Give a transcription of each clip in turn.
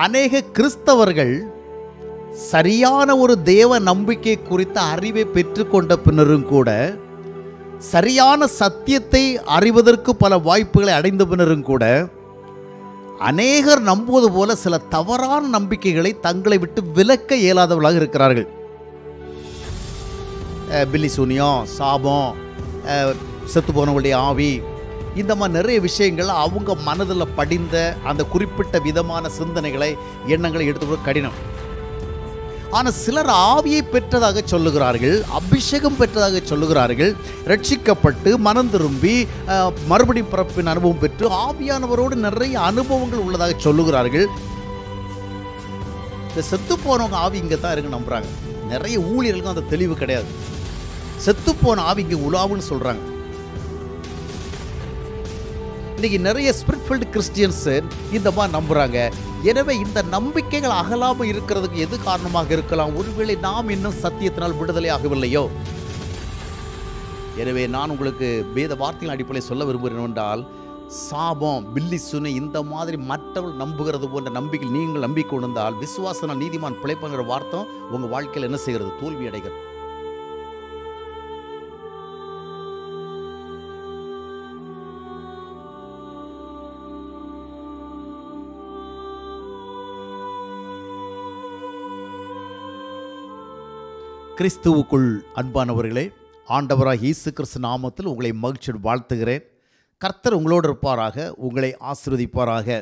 அநேக கிறிஸ்தவர்கள் சரியான ஒரு தேவ நம்பிக்கை குறித்த அறிவை பெற்றுக்கொண்ட பின்னரும் கூட சரியான சத்தியத்தை அறிவதற்கு பல வாய்ப்புகளை அடைந்த பின்னரும் கூட அநேகர் நம்புவது போல சில தவறான நம்பிக்கைகளை தங்களை விட்டு விலக்க இயலாதவர்களாக இருக்கிறார்கள் அஹ் பில்லி சூனியம் சாபம் அஹ் செத்து போனவங்களுடைய ஆவி இந்த மாதிரி நிறைய விஷயங்கள் அவங்க மனதில் படிந்த அந்த குறிப்பிட்ட விதமான சிந்தனைகளை எண்ணங்களை எடுத்துக்கொள்ள கடினம் ஆனால் சிலர் ஆவியை பெற்றதாக சொல்லுகிறார்கள் அபிஷேகம் பெற்றதாக சொல்லுகிறார்கள் ரட்சிக்கப்பட்டு மனம் திரும்பி அஹ், மறுபடியும் பிறப்பின் அனுபவம் பெற்று ஆவியானவரோடு நிறைய அனுபவங்கள் உள்ளதாக சொல்லுகிறார்கள் இந்த செத்து போனவங்க ஆவி இங்கே தான் இருக்கு நம்புறாங்க நிறைய ஊழியர்களுக்கும் அந்த தெளிவு கிடையாது செத்து போன ஆவி இங்கே உலாவுன்னு சொல்றாங்க இன்னைக்கு நிறைய ஸ்பிரிட்ஃபுல்டு கிறிஸ்டியன்ஸ் இந்த மாதிரி நம்புறாங்க எனவே இந்த நம்பிக்கைகள் அகலாமல் இருக்கிறதுக்கு எது காரணமாக இருக்கலாம் ஒருவேளை நாம் இன்னும் சத்தியத்தினால் விடுதலை ஆகவில்லையோ எனவே நான் உங்களுக்கு வேத வார்த்தையின் அடிப்படையில் சொல்ல விரும்புகிறேன் என்றால் சாபம் பில்லி சுனை இந்த மாதிரி மற்றவர்கள் நம்புகிறது போன்ற நம்பிக்கை நீங்கள் நம்பிக்கை கொண்டிருந்தால் விசுவாசனால் நீதிமான் பிழைப்புங்கிற வார்த்தை உங்கள் வாழ்க்கையில் என்ன செய்கிறது தோல்வி அடைகிறது கிறிஸ்துவுக்குள் அன்பானவர்களே ஆண்டவராக இயேசு கிறிஸ்து நாமத்தில் உங்களை மகிழ்ச்சியோடு வாழ்த்துகிறேன் கர்த்தர் உங்களோடு இருப்பாராக உங்களை ஆசீர்வதிப்பாராக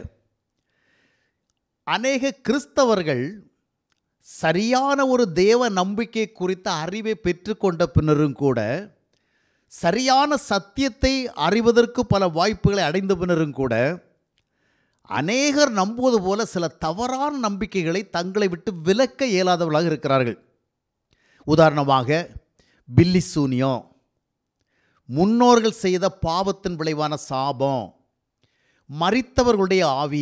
அநேக கிறிஸ்தவர்கள் சரியான ஒரு தேவ நம்பிக்கை குறித்த அறிவை பெற்றுக்கொண்ட பின்னரும் கூட சரியான சத்தியத்தை அறிவதற்கு பல வாய்ப்புகளை அடைந்த பின்னரும் கூட அநேகர் நம்புவது போல சில தவறான நம்பிக்கைகளை தங்களை விட்டு விலக்க இயலாதவர்களாக இருக்கிறார்கள் உதாரணமாக பில்லி சூனியம் முன்னோர்கள் செய்த பாவத்தின் விளைவான சாபம் மரித்தவர்களுடைய ஆவி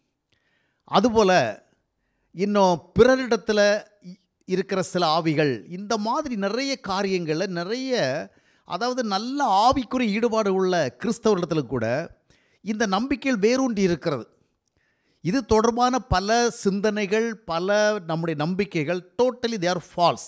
அதுபோல் இன்னும் பிறரிடத்தில் இ- இருக்கிற சில ஆவிகள் இந்த மாதிரி நிறைய காரியங்களில் நிறைய அதாவது நல்ல ஆவிக்குரிய ஈடுபாடு உள்ள கிறிஸ்தவர்களிடத்தில் கூட இந்த நம்பிக்கைகள் வேரூன்றி இருக்கிறது இது தொடர்பான பல சிந்தனைகள் பல நம்முடைய நம்பிக்கைகள் டோட்டலி தே ஆர் ஃபால்ஸ்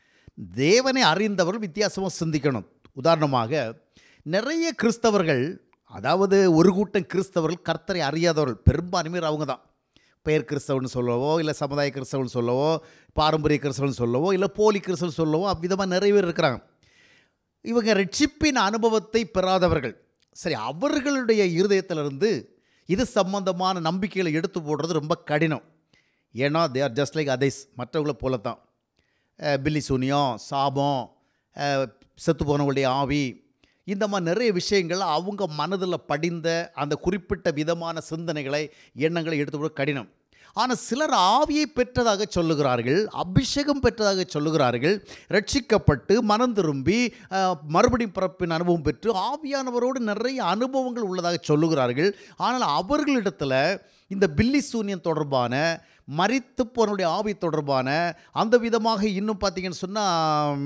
தேவனை அறிந்தவர்கள் வித்தியாசமாக சிந்திக்கணும் உதாரணமாக நிறைய கிறிஸ்தவர்கள் அதாவது ஒரு கூட்டம் கிறிஸ்தவர்கள் கர்த்தரை அறியாதவர்கள் பெரும்பான்மையர் அவங்க தான் பெயர் கிறிஸ்தவன் சொல்லவோ இல்லை சமுதாய கிறிஸ்தவன் சொல்லவோ பாரம்பரிய கிறிஸ்தவன் சொல்லவோ இல்லை போலி கிறிஸ்தவன் சொல்லவோ அவ்விதமாக நிறைய பேர் இருக்கிறாங்க இவங்க ரட்சிப்பின் அனுபவத்தை பெறாதவர்கள் சரி அவர்களுடைய இருதயத்திலிருந்து இது சம்பந்தமான நம்பிக்கைகளை எடுத்து போடுறது ரொம்ப கடினம் ஏன்னா they are just like others மற்றவங்கள போல தான் அஹ் பில்லி சூனியம் சாபம் அஹ் செத்து போனவங்களுடைய ஆவி இந்த மாதிரி நிறைய விஷயங்கள் அவங்க மனதில் படிந்த அந்த குறிப்பிட்ட விதமான சிந்தனைகளை எண்ணங்களை எடுத்துக்கொள்ள கடினம் ஆனால் சிலர் ஆவியை பெற்றதாக சொல்லுகிறார்கள் அபிஷேகம் பெற்றதாக சொல்லுகிறார்கள் ரட்சிக்கப்பட்டு மனம் திரும்பி அஹ், மறுபடியும் பிறப்பின் அனுபவம் பெற்று ஆவியானவரோடு நிறைய அனுபவங்கள் உள்ளதாக சொல்லுகிறார்கள் ஆனால் அவர்களிடத்தில் இந்த பில்லி சூனியம் தொடர்பான மரித்து போனவருடைய ஆவி தொடர்பான அந்த விதமாக இன்னும் பார்த்தீங்கன்னு சொன்னால்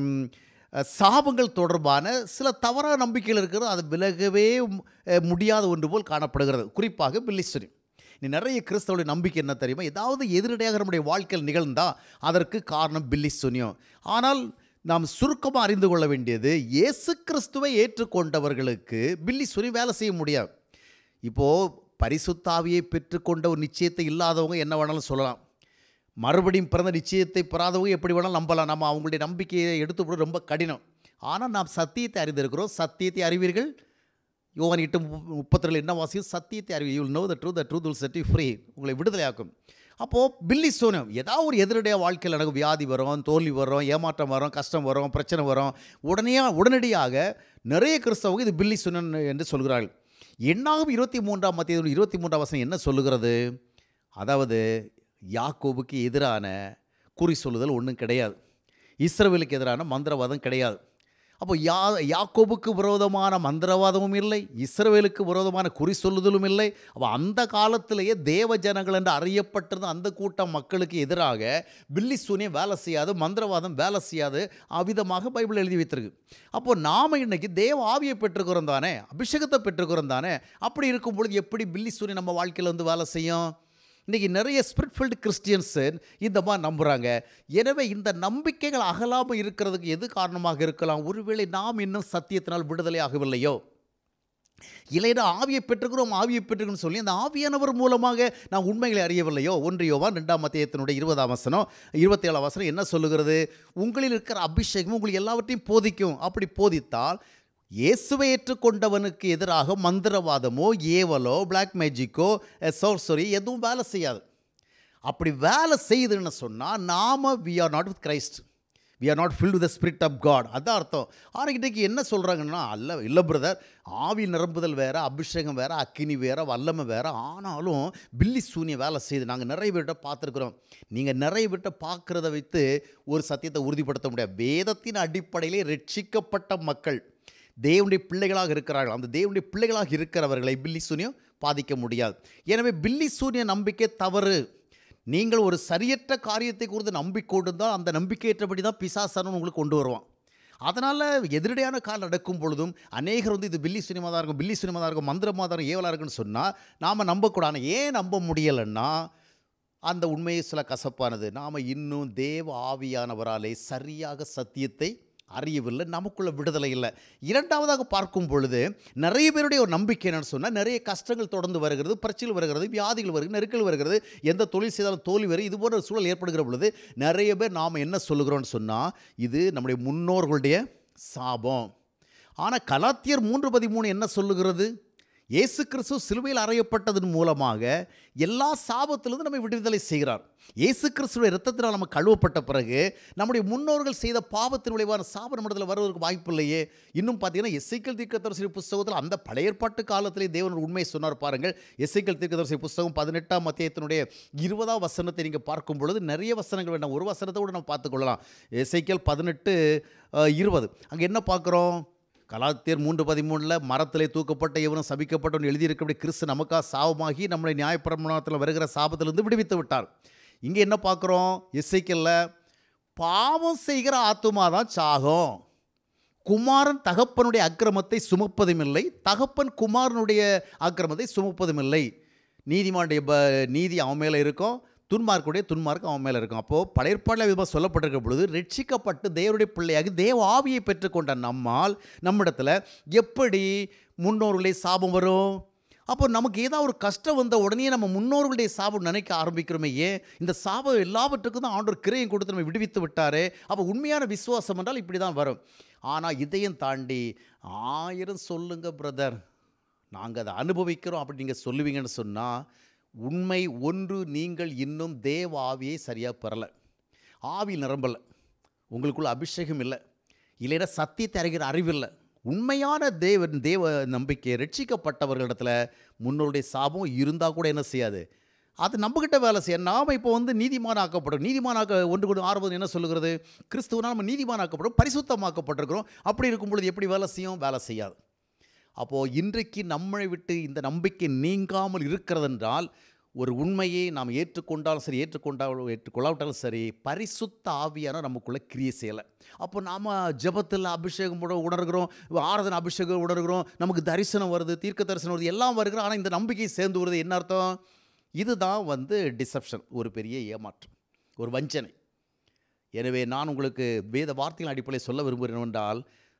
சாபங்கள் தொடர்பான சில தவறான நம்பிக்கைகள் இருக்கிறது அது விலகவே ம், அஹ், முடியாத ஒன்று போல் காணப்படுகிறது குறிப்பாக பில்லிஸ்வரி நீ நிறைய கிறிஸ்தவருடைய நம்பிக்கை என்ன தெரியுமா ஏதாவது எதிரடையாக நம்முடைய வாழ்க்கையில் நிகழ்ந்தா அதற்கு காரணம் பில்லி சுனியம் ஆனால் நாம் சுருக்கமாக அறிந்து கொள்ள வேண்டியது இயேசு கிறிஸ்துவை ஏற்றுக்கொண்டவர்களுக்கு பில்லி சுனி வேலை செய்ய முடியாது இப்போது பரிசுத்தாவியை பெற்றுக்கொண்ட ஒரு நிச்சயத்தை இல்லாதவங்க என்ன வேணாலும் சொல்லலாம் மறுபடியும் பிறந்த நிச்சயத்தை பெறாதவங்க எப்படி வேணாலும் நம்பலாம் நம்ம அவங்களுடைய நம்பிக்கையை எடுத்து ரொம்ப கடினம் ஆனால் நாம் சத்தியத்தை அறிந்திருக்கிறோம் சத்தியத்தை அறிவீர்கள் யோவான் எட்டு முப்ப- முப்பத்தி ரெண்டு என்ன வாசியும் சத்தியத்தை அறிவி you know the true the truth will set you free உங்களை விடுதலையாக்கும் அப்போது பில்லி சோனம் ஏதாவது ஒரு எதிரடையாக வாழ்க்கையில் எனக்கு வியாதி வரும் தோல்வி வரும் ஏமாற்றம் வரும் கஷ்டம் வரும் பிரச்சனை வரும் உடனே உடனடியாக நிறைய கிறிஸ்தவங்க இது பில்லி சுனன் என்று சொல்கிறார்கள் என்னாகும் இருபத்தி மூன்றாம் மத்திய இருபத்தி மூன்றாம் வசனம் என்ன சொல்லுகிறது அதாவது யாக்கோபுக்கு எதிரான குறி சொல்லுதல் ஒன்றும் கிடையாது இஸ்ரவேலுக்கு எதிரான மந்திரவாதம் கிடையாது அப்போ யா யாக்கோபுக்கு விரோதமான மந்திரவாதமும் இல்லை இஸ்ரவேலுக்கு விரோதமான குறி சொல்லுதலும் இல்லை அப்போ அந்த காலத்திலேயே தேவ ஜனங்கள் என்று அறியப்பட்டிருந்த அந்த கூட்டம் மக்களுக்கு எதிராக பில்லி சூனியம் வேலை செய்யாது மந்திரவாதம் வேலை செய்யாது அவ்விதமாக பைபிள் எழுதி வைத்திருக்கு அப்போ நாம் இன்னைக்கு தேவ ஆவியை பெற்றுக்கிறோம் தானே அபிஷேகத்தை பெற்றுக்கிறோம் தானே அப்படி இருக்கும் பொழுது எப்படி பில்லி சூனியம் நம்ம வாழ்க்கையில் வந்து வேலை செய்யும் இன்றைக்கி நிறைய ஸ்பிரிட்ஃபில்டு கிறிஸ்டியன்ஸு இந்த மாதிரி நம்புகிறாங்க எனவே இந்த நம்பிக்கைகள் அகலாமல் இருக்கிறதுக்கு எது காரணமாக இருக்கலாம் ஒருவேளை நாம் இன்னும் சத்தியத்தினால் விடுதலை ஆகவில்லையோ இல்லைன்னா ஆவியை பெற்றுக்கிறோம் ஆவியை பெற்றுக்கிறோம் சொல்லி அந்த ஆவியானவர் மூலமாக நான் உண்மைகளை அறியவில்லையோ ஒன்றியோவா ரெண்டாம் மத்தியத்தினுடைய இருபதாம் வசனம் இருபத்தி ஏழாம் வசனம் என்ன சொல்லுகிறது உங்களில் இருக்கிற அபிஷேகம் உங்களுக்கு எல்லாவற்றையும் போதிக்கும் அப்படி போதித்தால் இயேசுவை ஏற்றுக்கொண்டவனுக்கு எதிராக மந்திரவாதமோ ஏவலோ பிளாக் மேஜிக்கோ சோர்சரி எதுவும் வேலை செய்யாது அப்படி வேலை செய்யுதுன்னு சொன்னால் நாம we are not with Christ we are not filled with spirit of God அதான் அர்த்தம் ஆனால் இன்றைக்கி என்ன சொல்கிறாங்கன்னா அல்ல இல்லை பிரதர் ஆவி நிரம்புதல் வேறு அபிஷேகம் வேறு அக்கினி வேறு வல்லமை வேறு ஆனாலும் பில்லி சூனிய வேலை செய்யுது நாங்கள் நிறைய பேர்கிட்ட பார்த்துருக்குறோம் நீங்கள் நிறைய பேர்கிட்ட பார்க்குறத வைத்து ஒரு சத்தியத்தை உறுதிப்படுத்த முடியாது வேதத்தின் அடிப்படையிலே ரட்சிக்கப்பட்ட மக்கள் தேவனுடைய பிள்ளைகளாக இருக்கிறார்கள் அந்த தேவனுடைய பிள்ளைகளாக இருக்கிறவர்களை பில்லி சூனியம் பாதிக்க முடியாது எனவே பில்லி சூனிய நம்பிக்கை தவறு நீங்கள் ஒரு சரியற்ற காரியத்தை குறித்து நம்பிக்கொண்டு தான் அந்த நம்பிக்கையற்றபடி தான் பிசாசனு உங்களுக்கு கொண்டு வருவான் அதனால் எதிரடையான கால் நடக்கும் பொழுதும் அநேகர் வந்து இது பில்லி சினிமா தான் இருக்கும் பில்லி சினிமா தான் இருக்கும் மந்திரமாக தான் இருக்கும் ஏவலாக இருக்குன்னு சொன்னால் நாம் நம்பக்கூடாது ஆனா ஏன் நம்ப முடியலைன்னா அந்த உண்மையை சில கசப்பானது நாம் இன்னும் தேவ ஆவியானவராலே சரியாக சத்தியத்தை அறியவில்லை நமக்குள்ள விடுதலை இல்லை இரண்டாவதாக பார்க்கும் பொழுது நிறைய பேருடைய ஒரு நம்பிக்கை என்னன்னு சொன்னால் நிறைய கஷ்டங்கள் தொடர்ந்து வருகிறது பிரச்சனைகள் வருகிறது வியாதிகள் வருகிறது நெருக்கல் வருகிறது எந்த தொழில் செய்தாலும் தோல்வி வரும் இது போன்ற சூழல் ஏற்படுகிற பொழுது நிறைய பேர் நாம் என்ன சொல்லுகிறோம்னு சொன்னால் இது நம்முடைய முன்னோர்களுடைய சாபம் ஆனால் கலாத்தியர் மூன்று பதிமூணு என்ன சொல்லுகிறது இயேசு கிறிஸ்து சிலுவையில் அறையப்பட்டதன் மூலமாக எல்லா சாபத்திலிருந்து நம்மை விடுதலை செய்கிறார் இயேசு கிறிஸ்துடைய இரத்தத்தினால் நம்ம கழுவப்பட்ட பிறகு நம்முடைய முன்னோர்கள் செய்த பாவத்தின் விளைவான சாப நம்மிடத்தில் வருவதற்கு வாய்ப்பு இல்லையே இன்னும் பார்த்தீங்கன்னா எஸ்ஐக்கல் தீர்க்கதரிசி புஸ்தகத்தில் அந்த பழைய ஏற்பாட்டு காலத்திலே தேவன் உண்மையை சொன்னார் பாருங்கள் எஸ்ஐக்கல் தீர்க்கதரிசி புஸ்தகம் பதினெட்டாம் மத்தியத்தினுடைய இருபதாம் வசனத்தை நீங்கள் பார்க்கும் பொழுது நிறைய வசனங்கள் வேண்டாம் ஒரு வசனத்தை கூட நம்ம பார்த்துக்கொள்ளலாம் எஸ்ஐக்கல் பதினெட்டு அஹ், இருபது அங்கே என்ன பார்க்குறோம் கலாத்தியர் மூன்று பதிமூணில் மரத்திலே தூக்கப்பட்ட எவனும் சபிக்கப்பட்டவன் எழுதியிருக்கபடி கிறிஸ்து நமக்கா சாபமாகி நம்மளை நியாயப்பிரமாணத்தில் வருகிற சாபத்திலிருந்து விடுவித்து விட்டார் இங்கே என்ன பார்க்குறோம் இசைக்கல்ல பாவம் செய்கிற ஆத்துமா தான் சாகும் குமாரன் தகப்பனுடைய அக்கிரமத்தை சுமப்பதுமில்லை தகப்பன் குமாரனுடைய அக்கிரமத்தை சுமப்பதுமில்லை நீதிமானுடைய ப நீதி அவன் மேலே இருக்கும் துன்மார்க்குடைய துன்மார்க்கு அவன் மேலே இருக்கும் அப்போது பழையற்பாடில் விதமாக சொல்லப்பட்டிருக்க பொழுது ரட்சிக்கப்பட்டு தேவனுடைய பிள்ளையாக தேவ ஆவியை பெற்றுக்கொண்ட நம்மால் நம்மிடத்தில் எப்படி முன்னோர்களே சாபம் வரும் அப்போ நமக்கு ஏதாவது ஒரு கஷ்டம் வந்த உடனே நம்ம முன்னோர்களுடைய சாபம் நினைக்க ஆரம்பிக்கிறோமே ஏன் இந்த சாபம் எல்லாவற்றுக்கும் தான் ஆண்டவர் கிரையும் கொடுத்து நம்ம விடுவித்து விட்டாரே அப்போ உண்மையான விசுவாசம் என்றால் இப்படி தான் வரும் ஆனால் இதையும் தாண்டி ஆயிரம் சொல்லுங்க பிரதர் நாங்கள் அதை அனுபவிக்கிறோம் அப்படி நீங்கள் சொல்லுவீங்கன்னு சொன்னால் உண்மை ஒன்று நீங்கள் இன்னும் தேவ ஆவியை சரியாக பெறலை ஆவி நிரம்பலை உங்களுக்குள்ள அபிஷேகம் இல்லை இல்லைன்னா சத்தியத்தை அறிகிற அறிவில்லை உண்மையான தேவ தேவ நம்பிக்கை ரட்சிக்கப்பட்டவர்களிடத்துல முன்னோருடைய சாபம் இருந்தால் கூட என்ன செய்யாது அது நம்மக்கிட்ட வேலை செய்ய நாம் இப்போ வந்து நீதிமான் ஆக்கப்படும் நீதிமானாக்க ஒன்று கொண்டு ஆறுபது என்ன சொல்லுகிறது கிறிஸ்துவனால் நம்ம நீதிமான் ஆக்கப்படும் பரிசுத்தமாக்கப்பட்டிருக்கிறோம் அப்படி இருக்கும் பொழுது எப்படி வேலை செய்யும் வேலை செய்யாது அப்போது இன்றைக்கு நம்மை விட்டு இந்த நம்பிக்கை நீங்காமல் இருக்கிறதென்றால் ஒரு உண்மையை நாம் ஏற்றுக்கொண்டாலும் சரி ஏற்றுக்கொண்டாலும் ஏற்றுக்கொள்ளாவிட்டாலும் சரி பரிசுத்த ஆவியான நமக்குள்ளே கிரியை செய்யலை அப்போ நாம் ஜெபத்தில் அபிஷேகம் உண- உணர்கிறோம் ஆராதனை அபிஷேகம் உணர்கிறோம் நமக்கு தரிசனம் வருது தீர்க்க தரிசனம் வருது எல்லாம் வருகிறோம் ஆனால் இந்த நம்பிக்கை சேர்ந்து வருது என்ன அர்த்தம் இதுதான் வந்து டிசப்ஷன் ஒரு பெரிய ஏமாற்றம் ஒரு வஞ்சனை எனவே நான் உங்களுக்கு வேத வார்த்தைகள் அடிப்படையில் சொல்ல விரும்புகிறேன் என்றால்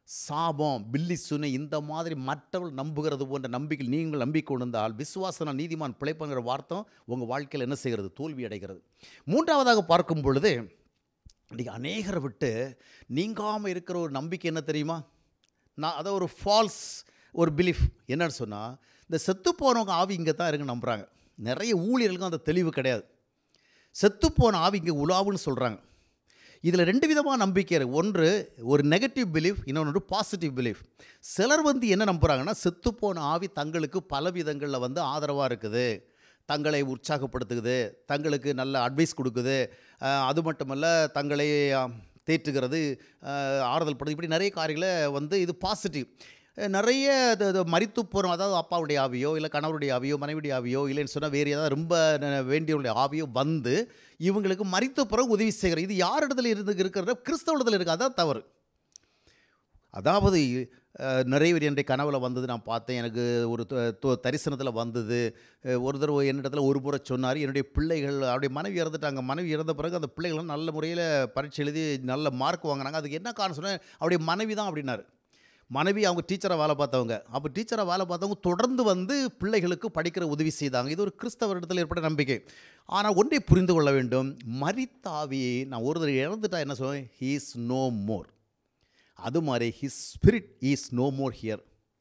சாபம் பில்லி சுனை இந்த மாதிரி மற்றவர்கள் நம்புகிறது போன்ற நம்பிக்கை நீங்கள் நம்பிக்கொண்டிருந்தால் விசுவாசன நீதிமான் பிழைப்புங்கிற வார்த்தை உங்கள் வாழ்க்கையில் என்ன செய்கிறது தோல்வி அடைகிறது மூன்றாவதாக பார்க்கும் பொழுது இன்றைக்கி அநேகரை விட்டு நீங்காமல் இருக்கிற ஒரு நம்பிக்கை என்ன தெரியுமா நான் அதை ஒரு ஃபால்ஸ் ஒரு பிலீஃப் என்னன்னு சொன்னால் இந்த செத்து போனவங்க ஆவி இங்கே தான் இருக்குன்னு நம்புகிறாங்க நிறைய ஊழியர்களுக்கும் அந்த தெளிவு கிடையாது செத்துப்போன ஆவி இங்கே உலாவுன்னு சொல்கிறாங்க இதில் ரெண்டு விதமான நம்பிக்கை இருக்குது ஒன்று ஒரு நெகட்டிவ் பிலீஃப் இன்னொன்று பாசிட்டிவ் பிலீஃப் சிலர் வந்து என்ன நம்புகிறாங்கன்னா செத்துப்போன ஆவி தங்களுக்கு பல விதங்களில் வந்து ஆதரவாக இருக்குது தங்களை உற்சாகப்படுத்துகுது தங்களுக்கு நல்ல அட்வைஸ் கொடுக்குது அஹ், அது மட்டுமல்ல தங்களை அஹ், தேற்றுகிறது அஹ், ஆறுதல் படுது இப்படி நிறைய காரியங்களை வந்து இது பாசிட்டிவ் நிறைய இது- இது மரித்து போகிறோம் அதாவது அப்பாவுடைய ஆவியோ இல்லை கணவருடைய ஆவியோ மனைவியுடைய ஆவியோ இல்லைன்னு சொன்னால் வேறு ஏதாவது ரொம்ப ந- வேண்டியவருடைய ஆவியோ வந்து இவங்களுக்கு மரித்த பிறகு உதவி செய்கிறது இது யார் இடத்துல இருந்து இருக்கிறத கிறிஸ்தவ இடத்துல இருக்குது அதான் தவறு அதாவது அஹ், நிறைவேறி என்னுடைய கனவில் வந்தது நான் பார்த்தேன் எனக்கு ஒரு தரிசனத்தில் வந்தது அஹ், ஒரு தடவை என்னிடத்துல ஒரு முறை சொன்னார் என்னுடைய பிள்ளைகள் அவருடைய மனைவி இறந்துட்டாங்க மனைவி இறந்த பிறகு அந்த பிள்ளைகள் நல்ல முறையில் பரீட்சை எழுதி நல்ல மார்க் வாங்கினாங்க அதுக்கு என்ன காரணம் சொன்னேன் அவருடைய மனைவி தான் அப்படின்னாரு மனைவி அவங்க டீச்சராக வேலை பார்த்தவங்க அப்போ டீச்சராக வேலை பார்த்தவங்க தொடர்ந்து வந்து பிள்ளைகளுக்கு படிக்கிற உதவி செய்தாங்க இது ஒரு கிறிஸ்தவ இடத்துல ஏற்பட்ட நம்பிக்கை ஆனால் ஒன்றை புரிந்து கொள்ள வேண்டும் மரித்தாவியை நான் ஒரு தடவை இறந்துட்டா என்ன சொல்லுவேன் ஹீஸ் நோ மோர் அது மாதிரி his spirit is no more here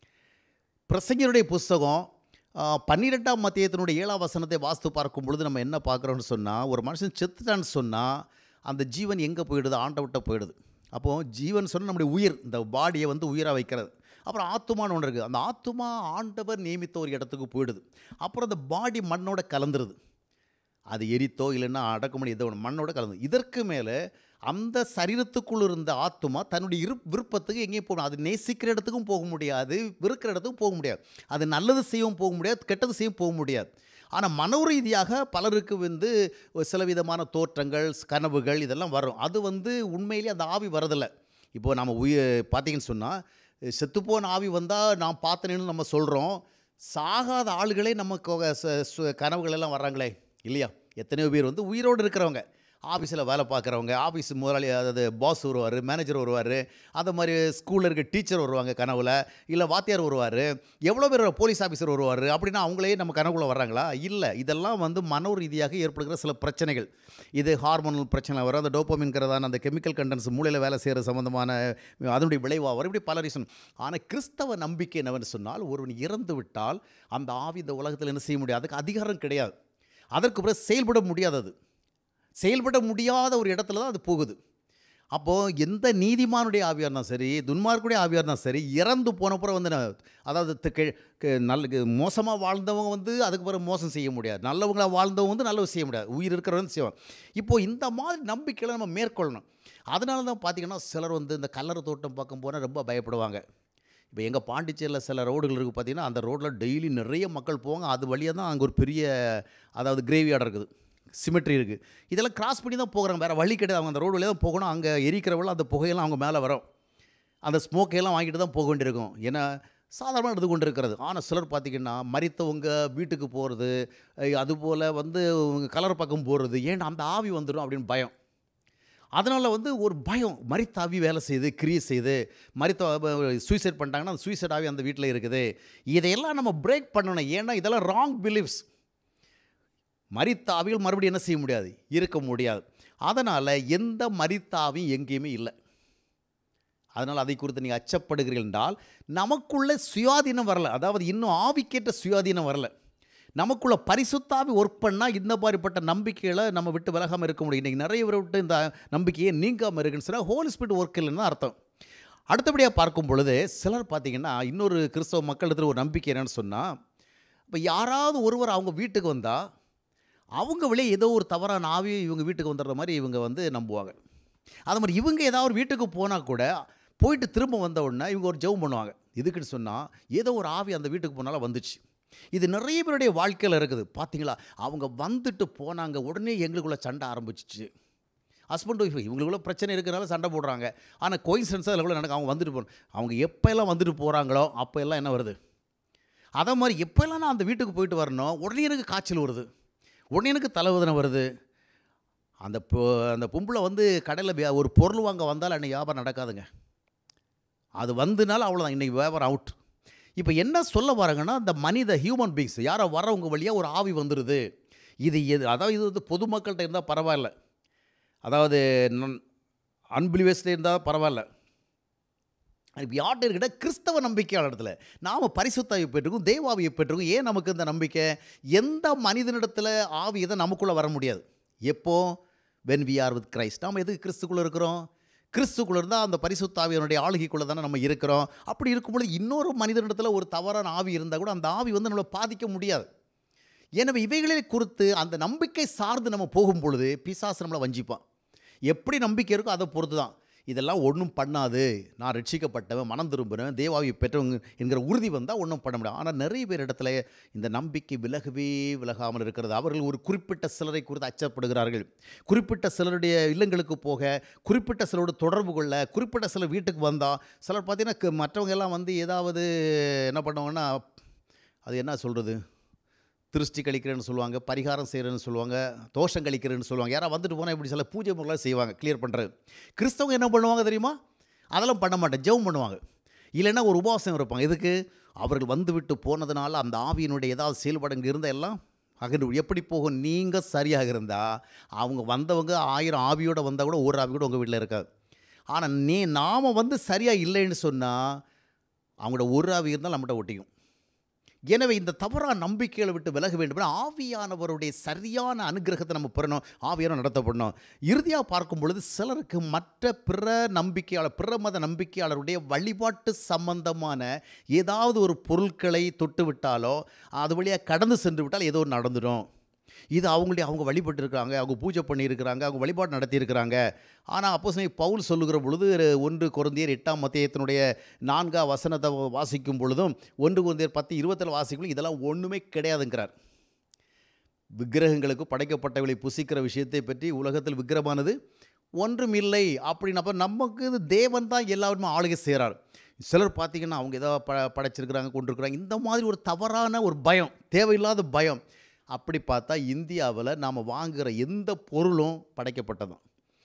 பிரசங்கருடைய புஸ்தகம் ஆ, பன்னிரெண்டாம் மத்தியத்தினுடைய ஏழாம் வசனத்தை வாஸ்து பார்க்கும் பொழுது நம்ம என்ன பார்க்குறோம்னு சொன்னால் ஒரு மனுஷன் செத்துட்டான்னு சொன்னால் அந்த ஜீவன் எங்கே போயிடுது ஆண்டவட்ட போயிடுது அப்போது ஜீவன் சொன்னால் நம்முடைய உயிர் இந்த பாடியை வந்து உயிராக வைக்கிறது அப்புறம் ஆத்துமான்னு ஒன்று இருக்குது அந்த ஆத்துமா ஆண்டவர் நியமித்த ஒரு இடத்துக்கு போயிடுது அப்புறம் அந்த பாடி மண்ணோட கலந்துருது அது எரித்தோ இல்லைன்னா அடக்குமணி ஏதோ ஒன்று மண்ணோட கலந்து இதற்கு மேலே அந்த சரீரத்துக்குள் இருந்த ஆத்துமா தன்னுடைய இரு விருப்பத்துக்கு எங்கேயும் போகணும் அது நேசிக்கிற இடத்துக்கும் போக முடியாது வெறுக்கிற இடத்துக்கும் போக முடியாது அது நல்லது செய்யவும் போக முடியாது கெட்டது செய்யவும் போக முடியாது ஆனால் மனோ ரீதியாக பலருக்கு வந்து ஒரு சில விதமான தோற்றங்கள் கனவுகள் இதெல்லாம் வரும் அது வந்து உண்மையிலேயே அந்த ஆவி வரதில்லை இப்போது நம்ம உயிர் பார்த்தீங்கன்னு சொன்னால் செத்துப்போன ஆவி வந்தால் நான் பார்த்தனேன்னு நம்ம சொல்கிறோம் சாகாத ஆளுகளே நம்ம கொ- ச- சு- கனவுகள் எல்லாம் வர்றாங்களே இல்லையா எத்தனையோ பேர் வந்து உயிரோடு இருக்கிறவங்க ஆஃபீஸில் வேலை பார்க்குறவங்க ஆஃபீஸ் முதலாளி அதாவது பாஸ் வருவார் மேனேஜர் வருவார் அந்த மாதிரி ஸ்கூலில் இருக்க டீச்சர் வருவாங்க கனவில் இல்லை வாத்தியார் வருவார் எவ்வளோ பேர் போலீஸ் ஆஃபீஸர் வருவார் அப்படின்னா அவங்களே நம்ம கனவுக்குள்ள வர்றாங்களா இல்லை இதெல்லாம் வந்து மனோ ரீதியாக ஏற்படுகிற சில பிரச்சனைகள் இது ஹார்மோனல் பிரச்சனை வரும் அந்த டோப்போமின்கிறதான அந்த கெமிக்கல் கண்டென்ட்ஸ் மூளையில் வேலை செய்கிற சம்மந்தமான அதனுடைய விளைவாக வரும் இப்படி பல ரீசன் ஆனால் கிறிஸ்தவ நம்பிக்கை என்னவென்று சொன்னால் ஒருவன் இறந்து விட்டால் அந்த ஆவி இந்த உலகத்தில் என்ன செய்ய முடியாது அதுக்கு அதிகாரம் கிடையாது அதற்கு பிறகு செயல்பட முடியாதது செயல்பட முடியாத ஒரு இடத்துல தான் அது போகுது அப்போது எந்த நீதிமானுடைய ஆவியாக இருந்தாலும் சரி துன்மார்க்குடைய ஆவியாக இருந்தாலும் சரி இறந்து போனப்புறம் வந்து நான் அதாவது தி- கெ- கெ- நல்ல மோசமாக வாழ்ந்தவங்க வந்து அதுக்கு பிறகு மோசம் செய்ய முடியாது நல்லவங்களா வாழ்ந்தவங்க வந்து நல்லது செய்ய முடியாது உயிர் இருக்கிறவங்க செய்வாங்க இப்போது இந்த மாதிரி நம்பிக்கையில் நம்ம மேற்கொள்ளணும் அதனால தான் பார்த்தீங்கன்னா சிலர் வந்து இந்த கல்லறை தோட்டம் பார்க்கும் போனால் ரொம்ப பயப்படுவாங்க இப்போ எங்கள் பாண்டிச்சேரியில் சில ரோடுகள் இருக்குது பார்த்தீங்கன்னா அந்த ரோட்டில் டெய்லி நிறைய மக்கள் போவாங்க அது வழியாக தான் அங்கே ஒரு பெரிய அதாவது கிரேவியார்டு இருக்குது சிமெட்ரி இருக்குது இதெல்லாம் கிராஸ் பண்ணி தான் போகிறாங்க வேறு வழி கிடையாது அவங்க அந்த ரோடு வழியாக தான் போகணும் அங்கே எரிக்கிறவள்ள அந்த புகையெல்லாம் அவங்க மேலே வரும் அந்த ஸ்மோக்கையெல்லாம் வாங்கிட்டு தான் போக வேண்டியிருக்கும் ஏன்னா சாதாரணமாக எடுத்து கொண்டு இருக்கிறது ஆனால் சிலர் பார்த்திங்கன்னா மறித்தவங்க வீட்டுக்கு போகிறது அதுபோல் வந்து கலர் பக்கம் போகிறது ஏன்னா அந்த ஆவி வந்துடும் அப்படின்னு பயம் அதனால் வந்து ஒரு பயம் மரித்த ஆவி வேலை செய்யுது கிரியை செய்யுது மரித்த சூசைட் பண்ணிட்டாங்கன்னா அந்த சூசைட் ஆவி அந்த வீட்டில் இருக்குது இதையெல்லாம் நம்ம பிரேக் பண்ணணும் ஏன்னா இதெல்லாம் ராங் பிலீஃப்ஸ் மரித்த ஆவிகள் மறுபடியும் என்ன செய்ய முடியாது இருக்க முடியாது அதனால் எந்த மரித்த ஆவியும் எங்கேயுமே இல்லை அதனால் அதை குறித்து நீங்கள் அச்சப்படுகிறீர்கள் என்றால் நமக்குள்ள சுயாதீனம் வரல அதாவது இன்னும் ஆவிக்கேற்ற சுயாதீனம் வரல நமக்குள்ள பரிசுத்தாவி ஒர்க் பண்ணால் இந்த மாதிரிப்பட்ட நம்பிக்கைகளை நம்ம விட்டு விலகாமல் இருக்க முடியும் இன்றைக்கி நிறைய பேர் விட்டு இந்த நம்பிக்கையை நீங்காமல் இருக்குன்னு சொன்னால் ஹோலி ஸ்பிரிட் ஒர்க் இல்லைன்னு தான் அர்த்தம் அடுத்தபடியாக பார்க்கும் பொழுது சிலர் பார்த்தீங்கன்னா இன்னொரு கிறிஸ்தவ மக்களிடத்தில் ஒரு நம்பிக்கை என்னன்னு சொன்னால் இப்போ யாராவது ஒருவர் அவங்க வீட்டுக்கு வந்தால் அவங்க வெளியே ஏதோ ஒரு தவறான ஆவி இவங்க வீட்டுக்கு வந்துடுற மாதிரி இவங்க வந்து நம்புவாங்க அது மாதிரி இவங்க ஏதாவது ஒரு வீட்டுக்கு போனால் கூட போயிட்டு திரும்ப வந்த உடனே இவங்க ஒரு ஜெபம் பண்ணுவாங்க இதுக்குன்னு சொன்னால் ஏதோ ஒரு ஆவி அந்த வீட்டுக்கு போனாலும் வந்துச்சு இது நிறைய பேருடைய வாழ்க்கையில் இருக்குது பார்த்தீங்களா அவங்க வந்துட்டு போனாங்க உடனே எங்களுக்குள்ள சண்டை ஆரம்பிச்சிச்சு ஹஸ்பண்ட் ஒய்ஃப் இவங்களுக்குள்ள பிரச்சனை இருக்கிறனால சண்டை போடுறாங்க ஆனால் கோயின்சன்ஸாக அதில் கூட நடக்கும் அவங்க வந்துட்டு போகணும் அவங்க எப்போ எல்லாம் வந்துட்டு போகிறாங்களோ அப்போ எல்லாம் என்ன வருது அதே மாதிரி எப்போல்லாம் நான் அந்த வீட்டுக்கு போயிட்டு வரணும் உடனே எனக்கு காய்ச்சல் வருது உடனே எனக்கு தலைவதனை வருது அந்த பொ அந்த பொம்பளை வந்து கடையில் ஒரு பொருள் வாங்க வந்தால் அன்றைக்கி வியாபாரம் நடக்காதுங்க அது வந்துனால அவ்வளோதான் இன்றைக்கி வியாபாரம் அவுட் இப்போ என்ன சொல்ல வராங்கன்னா இந்த மனித ஹியூமன் பீங்ஸ் யாரோ வரவங்க வழியாக ஒரு ஆவி வந்துடுது இது எது அதாவது இது வந்து பொதுமக்கள்கிட்ட இருந்தால் பரவாயில்ல அதாவது அன்பிலிவர்ஸ்ல இருந்தால் பரவாயில்ல இப்போ யார்கிட்ட இருக்கிட்ட கிறிஸ்தவ நம்பிக்கையாளர் இடத்துல நாம் பரிசுத்தாவை பெற்றிருக்கோம் தேவாவியை பெற்றிருக்கோம் ஏன் நமக்கு இந்த நம்பிக்கை எந்த மனிதனிடத்தில் ஆவி இதை நமக்குள்ளே வர முடியாது எப்போ when we are with Christ நாம் எதுக்கு கிறிஸ்துக்குள்ளே இருக்கிறோம் கிறிஸ்துக்குள்ளே இருந்தால் அந்த பரிசுத்தாவியனுடைய ஆளுகைக்குள்ளே தானே நம்ம இருக்கிறோம் அப்படி இருக்கும்பொழுது இன்னொரு மனிதனிடத்தில் ஒரு தவறான ஆவி இருந்தால் கூட அந்த ஆவி வந்து நம்மளை பாதிக்க முடியாது எனவே இவைகளை குறித்து அந்த நம்பிக்கை சார்ந்து நம்ம போகும் பொழுது பிசாசு நம்மளை வஞ்சிப்பான் எப்படி நம்பிக்கை இருக்கோ அதை பொறுத்து தான் இதெல்லாம் ஒன்றும் பண்ணாது நான் ரட்சிக்கப்பட்டவன் மனம் திரும்புகிறேன் தேவாவி பெற்றவங்க என்கிற உறுதி வந்தால் ஒன்றும் பண்ண முடியாது ஆனால் நிறைய பேர் இடத்துல இந்த நம்பிக்கை விலகவே விலகாமல் இருக்கிறது அவர்கள் ஒரு குறிப்பிட்ட சிலரை குறித்து அச்சப்படுகிறார்கள் குறிப்பிட்ட சிலருடைய இல்லங்களுக்கு போக குறிப்பிட்ட சிலரோட தொடர்பு கொள்ள குறிப்பிட்ட சிலர் வீட்டுக்கு வந்தால் சிலர் பார்த்தீங்கன்னா க- மற்றவங்க எல்லாம் வந்து ஏதாவது என்ன பண்ணுவாங்கன்னா அது என்ன சொல்கிறது திருஷ்டி கழிக்கிறேன்னு சொல்லுவாங்க பரிகாரம் செய்கிறேன்னு சொல்லுவாங்க தோஷம் கழிக்கிறேன்னு சொல்லுவாங்க யாராவது வந்துட்டு போனால் இப்படி சில பூஜை முறைலாம் செய்வாங்க கிளியர் பண்ணுறது கிறிஸ்தவங்க என்ன பண்ணுவாங்க தெரியுமா அதெல்லாம் பண்ண மாட்டேன் ஜெபம் பண்ணுவாங்க இல்லைன்னா ஒரு உபவாசம் இருப்பாங்க இதுக்கு அவர்கள் வந்துவிட்டு போனதுனால அந்த ஆவியினுடைய ஏதாவது செயல்பாடு இருந்தால் எல்லாம் அகன்று எப்படி போகும் நீங்கள் சரியாக இருந்தால் அவங்க வந்தவங்க ஆயிரம் ஆவியோடு வந்தால் கூட ஒரு ஆவி கூட உங்கள் வீட்டில் இருக்காது ஆனால் நீ நாம் வந்து சரியாக இல்லைன்னு சொன்னால் அவங்களோட ஒரு ஆவி இருந்தால் நம்மகிட்ட ஒட்டிக்கும் எனவே இந்த தவறான நம்பிக்கைகளை விட்டு விலக வேண்டும் என ஆவியானவருடைய சரியான அனுகிரகத்தை நம்ம பெறணும் ஆவியான நடத்தப்படணும் இறுதியாக பார்க்கும் பொழுது சிலருக்கு மற்ற பிற நம்பிக்கையாளர் பிற மத நம்பிக்கையாளருடைய வழிபாட்டு சம்பந்தமான ஏதாவது ஒரு பொருட்களை தொட்டு விட்டாலோ அது வழியாக கடந்து சென்று விட்டால் ஏதோ ஒன்று நடந்துடும் இது அவங்களுடைய அவங்க வழிபட்டு இருக்கிறாங்க அவங்க பூஜை பண்ணியிருக்கிறாங்க அவங்க வழிபாடு நடத்தியிருக்கிறாங்க ஆனால் அப்போ பவுல் சொல்லுகிற பொழுது ஒன்று குருந்தியர் எட்டாம் மத்தியத்தினுடைய நான்காம் வசனத்தை வாசிக்கும் பொழுதும் ஒன்று குருந்தியர் பத்து இருபத்தில் வாசிக்கும் இதெல்லாம் ஒன்றுமே கிடையாதுங்கிறார் விக்கிரகங்களுக்கு படைக்கப்பட்டவளை புசிக்கிற விஷயத்தை பற்றி உலகத்தில் விக்கிரமானது ஒன்றுமில்லை அப்படின்னப்ப நமக்கு இது தேவன் தான் எல்லாருமே ஆளுகை செய்கிறார் சிலர் பார்த்தீங்கன்னா அவங்க ஏதோ ப படைச்சிருக்கிறாங்க கொண்டிருக்கிறாங்க இந்த மாதிரி ஒரு தவறான ஒரு பயம் தேவையில்லாத பயம் அப்படி பார்த்தா இந்தியாவில் நாம் வாங்குகிற எந்த பொருளும் படைக்கப்பட்டதான்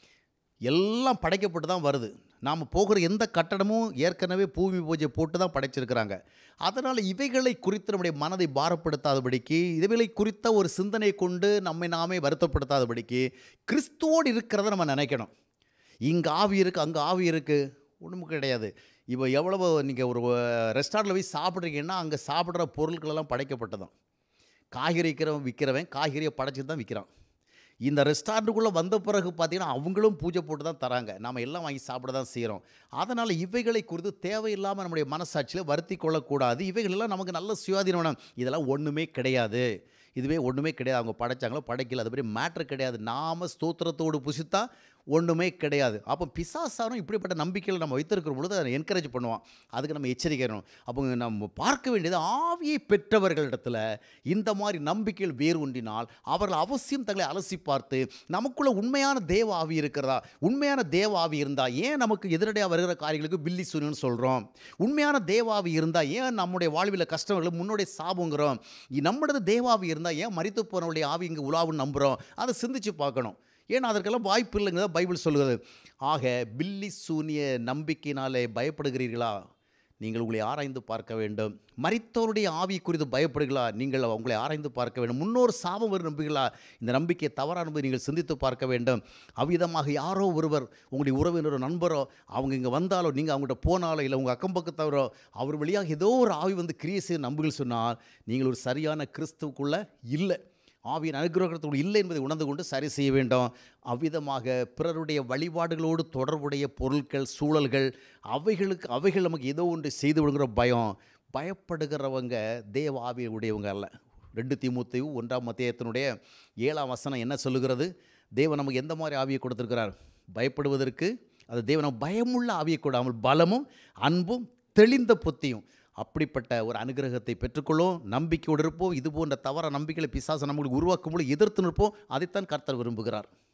எல்லாம் படைக்கப்பட்டு தான் வருது நாம் போகிற எந்த கட்டடமும் ஏற்கனவே பூமி பூஜை போட்டு தான் படைச்சிருக்கிறாங்க அதனால் இவைகளை குறித்து நம்முடைய மனதை பாரப்படுத்தாதபடிக்கு இவைகளை குறித்த ஒரு சிந்தனை கொண்டு நம்மை நாமே வருத்தப்படுத்தாதபடிக்கு கிறிஸ்துவோடு இருக்கிறத நம்ம நினைக்கணும் இங்கே ஆவி இருக்குது அங்கே ஆவி இருக்குது ஒன்றும் கிடையாது இப்போ எவ்வளவு நீங்கள் ஒரு ரெஸ்டாரண்ட்டில் போய் சாப்பிட்றீங்கன்னா அங்கே சாப்பிட்ற பொருட்களெல்லாம் படைக்கப்பட்டதான் காய்கறி விற்கிறவன் விற்கிறவன் காய்கறியை படைச்சிட்டு தான் விற்கிறான் இந்த ரெஸ்டாரண்ட்டுக்குள்ளே வந்த பிறகு பார்த்தீங்கன்னா அவங்களும் பூஜை போட்டு தான் தராங்க நாம் எல்லாம் வாங்கி சாப்பிட தான் செய்கிறோம் அதனால் இவைகளை குறித்து தேவையில்லாமல் நம்முடைய மனசாட்சியில் வருத்தி கொள்ளக்கூடாது இவைகளெல்லாம் நமக்கு நல்ல சுயாதீனம் வேணும் இதெல்லாம் ஒன்றுமே கிடையாது இதுவே ஒன்றுமே கிடையாது அவங்க படைச்சாங்களோ படைக்கல அது மாதிரி மேட்ரு கிடையாது நாம ஸ்தோத்திரத்தோடு புசித்தா ஒன்றுமே கிடையாது அப்போ பிசாசாரும் இப்படிப்பட்ட நம்பிக்கையில் நம்ம வைத்திருக்கிற பொழுது அதை என்கரேஜ் பண்ணுவான் அதுக்கு நம்ம எச்சரிக்கணும் அப்போ நம்ம பார்க்க வேண்டியது ஆவியை பெற்றவர்களிடத்தில் இந்த மாதிரி நம்பிக்கையில் வேறு ஒன்றினால் அவர்கள் அவசியம் தங்களை அலசி பார்த்து நமக்குள்ள உண்மையான தேவ ஆவி இருக்கிறதா உண்மையான தேவ ஆவி இருந்தால் ஏன் நமக்கு எதிரடையாக வருகிற காரியங்களுக்கு பில்லி சுனின்னு சொல்கிறோம் உண்மையான தேவாவி இருந்தால் ஏன் நம்முடைய வாழ்வில் கஷ்டங்கள் முன்னோடைய சாபங்கிறோம் நம்மளது தேவாவி இருந்தால் ஏன் மரித்து போனவருடைய ஆவி இங்கே உலாவுன்னு நம்புகிறோம் அதை சிந்திச்சு பார்க்கணும் ஏன்னா அதற்கெல்லாம் வாய்ப்பு இல்லைங்கிறத பைபிள் சொல்லுகிறது ஆக பில்லி சூனிய நம்பிக்கையினாலே பயப்படுகிறீர்களா நீங்கள் உங்களை ஆராய்ந்து பார்க்க வேண்டும் மரித்தோருடைய ஆவி குறித்து பயப்படுகளா நீங்கள் உங்களை ஆராய்ந்து பார்க்க வேண்டும் முன்னோர் சாபம் வரும் நம்புகளா இந்த நம்பிக்கை தவறானது நீங்கள் சிந்தித்து பார்க்க வேண்டும் அவ்விதமாக யாரோ ஒருவர் உங்களுடைய உறவினரோ நண்பரோ அவங்க இங்கே வந்தாலோ நீங்கள் அவங்கள்ட்ட போனாலோ இல்லை உங்கள் அக்கம் பக்கத்தவரோ அவர் வழியாக ஏதோ ஒரு ஆவி வந்து கிரியை செய்ய நம்புகள் சொன்னால் நீங்கள் ஒரு சரியான கிறிஸ்துவுக்குள்ளே இல்லை ஆவியின் அனுகிரகத்தோடு இல்லை என்பதை உணர்ந்து கொண்டு சரி செய்ய வேண்டும் அவ்விதமாக பிறருடைய வழிபாடுகளோடு தொடர்புடைய பொருட்கள் சூழல்கள் அவைகளுக்கு அவைகள் நமக்கு ஏதோ ஒன்று செய்து விடுங்கிற பயம் பயப்படுகிறவங்க தேவ ஆவி உடையவங்க அல்ல ரெண்டு தீமூத்தையும் ஒன்றாம் மத்தியத்தினுடைய ஏழாம் வசனம் என்ன சொல்லுகிறது தேவன் நமக்கு எந்த மாதிரி ஆவியை கொடுத்திருக்கிறார் பயப்படுவதற்கு அது தேவன் பயமுள்ள ஆவியை கொடாமல் பலமும் அன்பும் தெளிந்த புத்தியும் அப்படிப்பட்ட ஒரு அனுகிரகத்தை பெற்றுக்கொள்ளும் நம்பிக்கையோடு இருப்போம் இது போன்ற தவற நம்பிக்கைகளை பிசாசு நம்மளுக்கு உருவாக்கும் பொழுது எதிர்த்து நிற்போம் அதைத்தான் கர்த்தர் விரும்புகிறார்